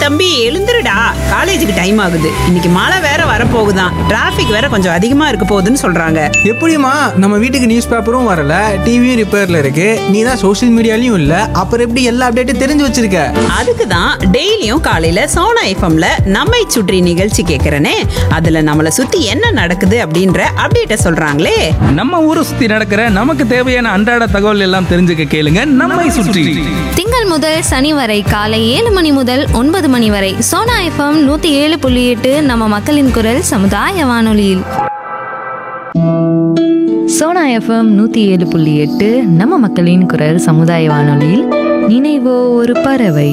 தம்பி எழுந்துருடா காலேஜுக்கு டைம் ஆகுது இன்னைக்கு மழை வேற வரப்போகுதாம் டிராஃபிக் வேற கொஞ்சம் அதிகமா இருக்க போகுதுன்னு சொல்றாங்க எப்படிம்மா நம்ம வீட்டுக்கு நியூஸ் பேப்பரும் வரல டிவியும் ரிப்பேர்ல இருக்கு நீ தான் சோஷியல் மீடியாலையும் இல்ல அப்புறம் எப்படி எல்லா அப்டேட்டும் தெரிஞ்சு வச்சிருக்க அதுக்கு தான் டெய்லியும் காலையில சோனா எஃப்எம்ல நம்மை சுற்றி நிகழ்ச்சி கேட்கறனே அதுல நம்மளை சுத்தி என்ன நடக்குது அப்படின்ற அப்டேட்ட சொல்றாங்களே நம்ம ஊரை சுத்தி நடக்கிற நமக்கு தேவையான அன்றாட தகவல் எல்லாம் தெரிஞ்சுக்க கேளுங்க நம்மை சுற்றி திங்கள் முதல் சனி வரை காலை ஏழு மணி முதல் ஒன்பது மணி வரை சோனா எஃப்எம் நூத்தி ஏழு புள்ளி எட்டு நம்ம மக்களின் குரல் சமுதாய வானொலியில் சோனா எஃப்எம் நூற்றி ஏழு புள்ளி எட்டு நம்ம மக்களின் குரல் சமுதாய வானொலியில் நினைவோ ஒரு பறவை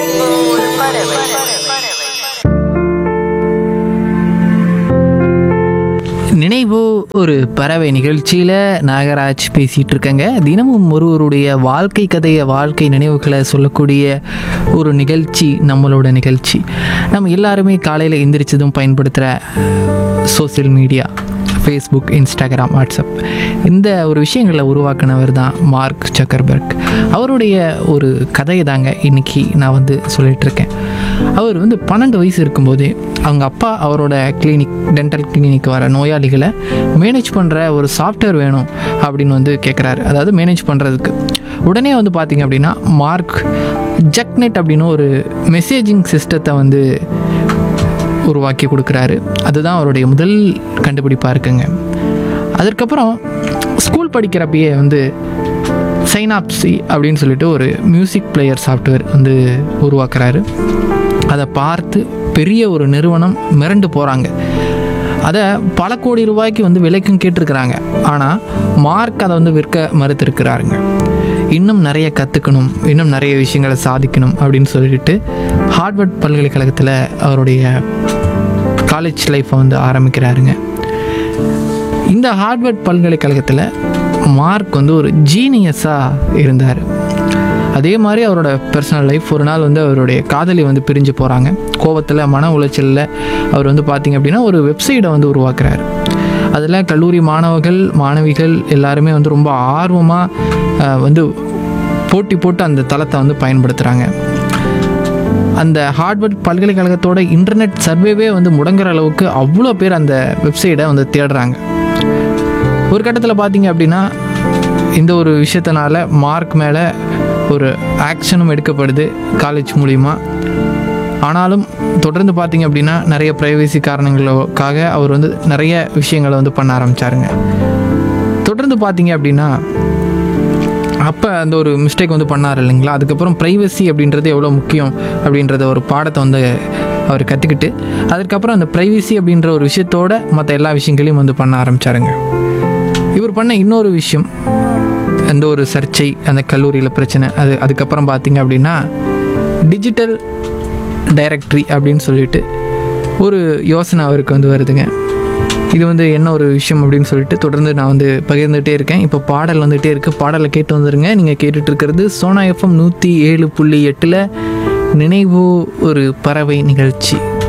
நினைவோ ஒரு பறவை நிகழ்ச்சியில் நாகராஜ் பேசிகிட்டு இருக்கேங்க தினமும் ஒருவருடைய வாழ்க்கை கதையை வாழ்க்கை நினைவுகளை சொல்லக்கூடிய ஒரு நிகழ்ச்சி நம்மளோட நிகழ்ச்சி நம்ம எல்லாருமே காலையில் எந்திரிச்சதும் பயன்படுத்துகிற social media Facebook Instagram WhatsApp இந்த ஒரு விஷயங்களை உருவாக்குனவர் தான் மார்க் சக்கர்பர்க் அவருடைய ஒரு கதையை தாங்க இன்னைக்கு நான் வந்து சொல்லிட்டு இருக்கேன் அவர் வந்து பன்னெண்டு வயசு இருக்கும்போதே அவங்க அப்பா அவரோட கிளினிக் டென்டல் கிளினிக் வர நோயாளிகளை மேனேஜ் பண்ணுற ஒரு சாஃப்ட்வேர் வேணும் அப்படின்னு வந்து கேட்குறாரு அதாவது மேனேஜ் பண்ணுறதுக்கு உடனே வந்து பார்த்திங்க அப்படின்னா மார்க் ஜக்நெட் அப்படின்னு ஒரு மெசேஜிங் சிஸ்டத்தை வந்து உருவாக்கி கொடுக்குறாரு அதுதான் அவருடைய முதல் கண்டுபிடிப்பாக இருக்குங்க அதற்கப்புறம் ஸ்கூல் படிக்கிறப்பயே வந்து சைனாப்சி அப்படின்னு சொல்லிட்டு ஒரு மியூசிக் பிளேயர் சாஃப்ட்வேர் வந்து உருவாக்குறாரு அதை பார்த்து பெரிய ஒரு நிறுவனம் மிரண்டு போகிறாங்க அதை பல கோடி ரூபாய்க்கு வந்து விலைக்கும் கேட்டிருக்கிறாங்க ஆனால் மார்க் அதை வந்து விற்க மறுத்திருக்கிறாருங்க இன்னும் நிறைய கற்றுக்கணும் இன்னும் நிறைய விஷயங்களை சாதிக்கணும் அப்படின்னு சொல்லிட்டு ஹார்வர்ட் பல்கலைக்கழகத்தில் அவருடைய காலேஜ் லைஃப்பை வந்து ஆரம்பிக்கிறாருங்க இந்த ஹார்வர்ட் பல்கலைக்கழகத்தில் மார்க் வந்து ஒரு ஜீனியஸாக இருந்தார் அதே மாதிரி அவரோட பர்சனல் லைஃப் ஒரு நாள் வந்து அவருடைய காதலி வந்து பிரிஞ்சு போகிறாங்க கோவத்தில் மன உளைச்சலில் அவர் வந்து பார்த்திங்க அப்படின்னா ஒரு வெப்சைட்டை வந்து உருவாக்குறாரு அதில் கல்லூரி மாணவர்கள் மாணவிகள் எல்லாருமே வந்து ரொம்ப ஆர்வமாக வந்து போட்டி போட்டு அந்த தளத்தை வந்து பயன்படுத்துகிறாங்க அந்த ஹார்வர்ட் பல்கலைக்கழகத்தோட இன்டர்நெட் சர்வேவே வந்து முடங்குற அளவுக்கு அவ்வளோ பேர் அந்த வெப்சைட்டை வந்து தேடுறாங்க ஒரு கட்டத்தில் பார்த்தீங்க அப்படின்னா இந்த ஒரு விஷயத்தினால மார்க் மேலே ஒரு ஆக்ஷனும் எடுக்கப்படுது காலேஜ் மூலிமா ஆனாலும் தொடர்ந்து பார்த்தீங்க அப்படின்னா நிறைய ப்ரைவசி காரணங்களுக்காக அவர் வந்து நிறைய விஷயங்களை வந்து பண்ண ஆரம்பித்தாருங்க தொடர்ந்து பார்த்தீங்க அப்படின்னா அப்போ அந்த ஒரு மிஸ்டேக் வந்து பண்ணார் இல்லைங்களா அதுக்கப்புறம் ப்ரைவசி அப்படின்றது எவ்வளோ முக்கியம் அப்படின்றத ஒரு பாடத்தை வந்து அவர் கற்றுக்கிட்டு அதுக்கப்புறம் அந்த ப்ரைவசி அப்படின்ற ஒரு விஷயத்தோட மற்ற எல்லா விஷயங்களையும் வந்து பண்ண ஆரம்பித்தாருங்க இவர் பண்ண இன்னொரு விஷயம் அந்த ஒரு சர்ச்சை அந்த கல்லூரியில் பிரச்சனை அது அதுக்கப்புறம் பார்த்தீங்க அப்படின்னா டிஜிட்டல் டைரக்டரி அப்படின்னு சொல்லிட்டு ஒரு யோசனை அவருக்கு வந்து வருதுங்க இது வந்து என்ன ஒரு விஷயம் அப்படின்னு சொல்லிட்டு தொடர்ந்து நான் வந்து பகிர்ந்துகிட்டே இருக்கேன் இப்போ பாடல் வந்துகிட்டே இருக்குது பாடலை கேட்டு வந்துருங்க நீங்கள் கேட்டுட்டு இருக்கிறது சோனா எஃப்எம் நூற்றி ஏழு புள்ளி எட்டில் நினைவு ஒரு பறவை நிகழ்ச்சி